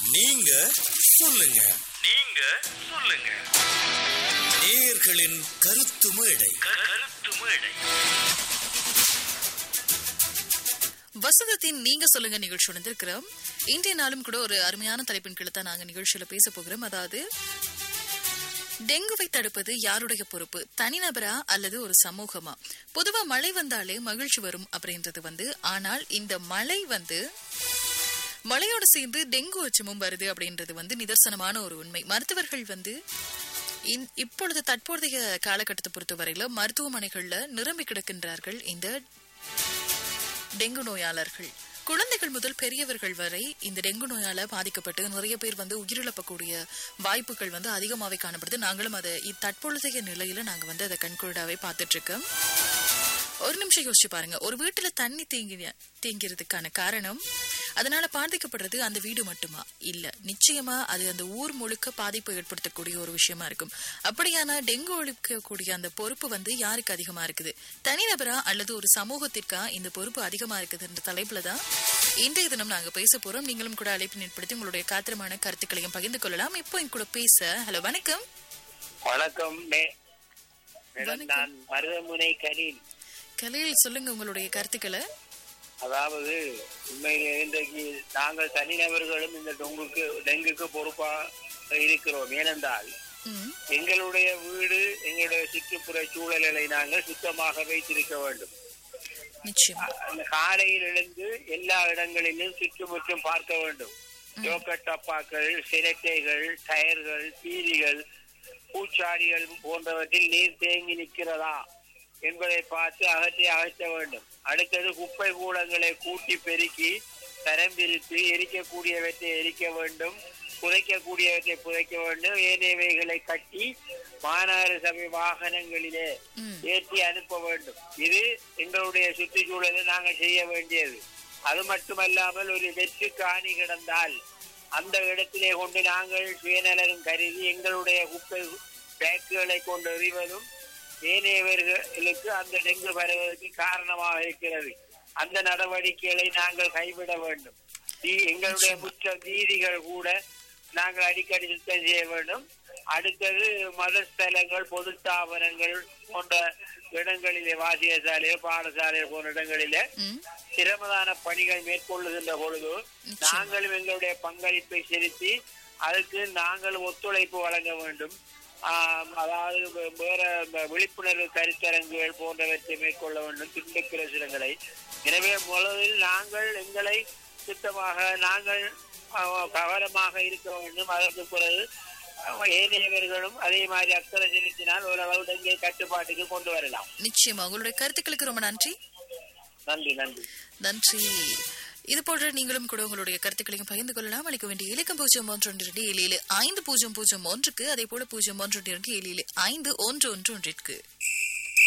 நீங்க சொல்லுங்க நீங்க சொல்லுங்க நேயர்களின் கருத்து மேடை கருத்து மேடை வசந்தத்தின் நீங்க சொல்லுங்க நிகழ்ச்சி வந்திருக்கிறோம் இன்றைய நாளும் கூட ஒரு அருமையான தலைப்பின் கீழே தான் நாங்க நிகழ்ச்சியில பேச போகிறோம் அதாவது டெங்குவை தடுப்பது யாருடைய பொறுப்பு தனிநபரா அல்லது ஒரு சமூகமா பொதுவா மழை வந்தாலே மகிழ்ச்சி வரும் அப்படின்றது வந்து ஆனால் இந்த மழை வந்து மழையோடு சேர்ந்து டெங்கு அச்சமும் வருது அப்படின்றது வந்து நிதர்சனமான ஒரு உண்மை மருத்துவர்கள் வந்து இந்- இப்பொழுது தற்போதைய காலகட்டத்தை பொறுத்தவரையில மருத்துவமனைகள்ல நிரம்பி கிடக்கின்றார்கள் இந்த டெங்கு நோயாளர்கள் குழந்தைகள் முதல் பெரியவர்கள் வரை இந்த டெங்கு நோயால பாதிக்கப்பட்டு நிறைய பேர் வந்து உயிரிழப்பக்கூடிய வாய்ப்புகள் வந்து அதிகமாவே காணப்படுது நாங்களும் அதை இ- தற்பொழுதைய நிலையில நாங்க வந்து அதை கண்கூடாவே பார்த்துட்டு இருக்கோம் ஒரு நிமிஷம் யோசிச்சு பாருங்க ஒரு வீட்டுல தண்ணி தேங்கி தேங்கிறதுக்கான காரணம் அதனால பாதிக்கப்படுறது அந்த வீடு மட்டுமா இல்ல நிச்சயமா அது அந்த ஊர் முழுக்க பாதிப்பு ஏற்படுத்தக்கூடிய ஒரு விஷயமா இருக்கும் அப்படியானா டெங்கு ஒழிக்கக்கூடிய அந்த பொறுப்பு வந்து யாருக்கு அதிகமா இருக்குது தனிநபரா அல்லது ஒரு சமூகத்திற்கா இந்த பொறுப்பு அதிகமா இருக்குதுன்ற தலைப்புல தான் இன்றைய தினம் நாங்க பேச போறோம் நீங்களும் கூட அழைப்பு ஏற்படுத்தி உங்களுடைய காத்திரமான கருத்துக்களையும் பகிர்ந்து கொள்ளலாம் இப்போ என் கூட பேச ஹலோ வணக்கம் வணக்கம் மே- மேடம் வணக்கம். நான் மருதமுனை கலீல் கலையில் சொல்லுங்க உங்களுடைய கருத்துக்களை அதாவது உண்மையிலே இன்றைக்கு நாங்கள் தனிநபர்களும் இந்த டொங்குக்கு டெங்குக்கு பொறுப்பா இருக்கிறோம் ஏனென்றால் ம் எங்களுடைய வீடு எங்களுடைய சுற்றுப்புற சூழல்களை நாங்கள் சுத்தமாக வைத்திருக்க வேண்டும் நிச்சயமா அந்த காலையில் எழுந்து எல்லா இடங்களிலும் சுற்றுமுற்றும் பார்க்க வேண்டும் ஜோக்கர் டப்பாக்கள் சிரட்டைகள் டயர்கள் பீரிகள் பூச்சாடிகள் போன்றவற்றில் நீர் தேங்கி நிற்கிறதா என்பதை பார்த்து அகற்றி அகற்ற வேண்டும் அடுத்தது குப்பை கூடங்களை கூட்டி பெருக்கி தரம் பிரித்து எரிக்கக்கூடியவற்றை எரிக்க வேண்டும் புதைக்கக்கூடியவற்றை புதைக்க வேண்டும் ஏனையவைகளை கட்டி மாநகர சபை வாகனங்களிலே ம் ஏற்றி அனுப்ப வேண்டும் இது எங்களுடைய சுற்றுச்சூழலில் நாங்கள் செய்ய வேண்டியது அது மட்டுமல்லாமல் ஒரு வெற்று காணி கிடந்தால் அந்த இடத்திலே கொண்டு நாங்கள் சுயநலரும் கருதி எங்களுடைய குப்பை பேக்குகளை கொண்டு எறிவதும் ஏனையவர்களுக்கு அந்த டெங்கு வருவதற்கு காரணமாக இருக்கிறது அந்த நடவடிக்கைகளை நாங்கள் கைவிட வேண்டும் வீ- எங்களுடைய முற்ற வீதிகள் கூட நாங்கள் அடிக்கடி சுத்தம் செய்ய வேண்டும் அடுத்தது மதஸ்தலங்கள் பொது ஸ்தாபனங்கள் போன்ற இடங்களிலே வாசியசாலையோ பாடசாலையோ போன்ற இடங்களிலே ம் சிரமதான பணிகள் மேற்கொள்ளுகின்ற பொழுது நிச்சயம். நாங்களும் எங்களுடைய பங்களிப்பை செலுத்தி அதுக்கு நாங்கள் ஒத்துழைப்பு வழங்க வேண்டும் ஆம், அதாவது வே- வேற இந்த விழிப்புணர்வு கருத்தரங்குகள் போன்றவற்றை மேற்கொள்ள வேண்டும் துண்டு பிரசுரங்களை எனவே முதலில் நாங்கள் எங்களை சுத்தமாக நாங்கள் ஆ, கவனமாக இருக்க வேண்டும் அதற்கு பிறகு ஆ, ஏனையவர்களும் அதே மாதிரி அக்கறை செலுத்தினால் ஓரளவு டெங்கை கட்டுப்பாட்டுக்கு கொண்டு வரலாம் நிச்சயமா உங்களுடைய கருத்துக்களுக்கு ரொம்ப நன்றி நன்றி நன்றி நன்றி இது போன்ற நீங்களும் கூட உங்களுடைய கருத்துக்களையும் பகிர்ந்து கொள்ளலாம் அளிக்க வேண்டிய இலக்கம் பூஜ்ஜியம் ஒன்று ஒன்று இரண்டு ஏழு ஏழு ஐந்து பூஜ்ஜியம் பூஜ்ஜியம் ஒன்றுக்கு அதே போல பூஜ்ஜியம் ஒன்று ஒன்று இரண்டு ஏழு ஏழு ஐந்து ஒன்று ஒன்று ஒன்றிற்கு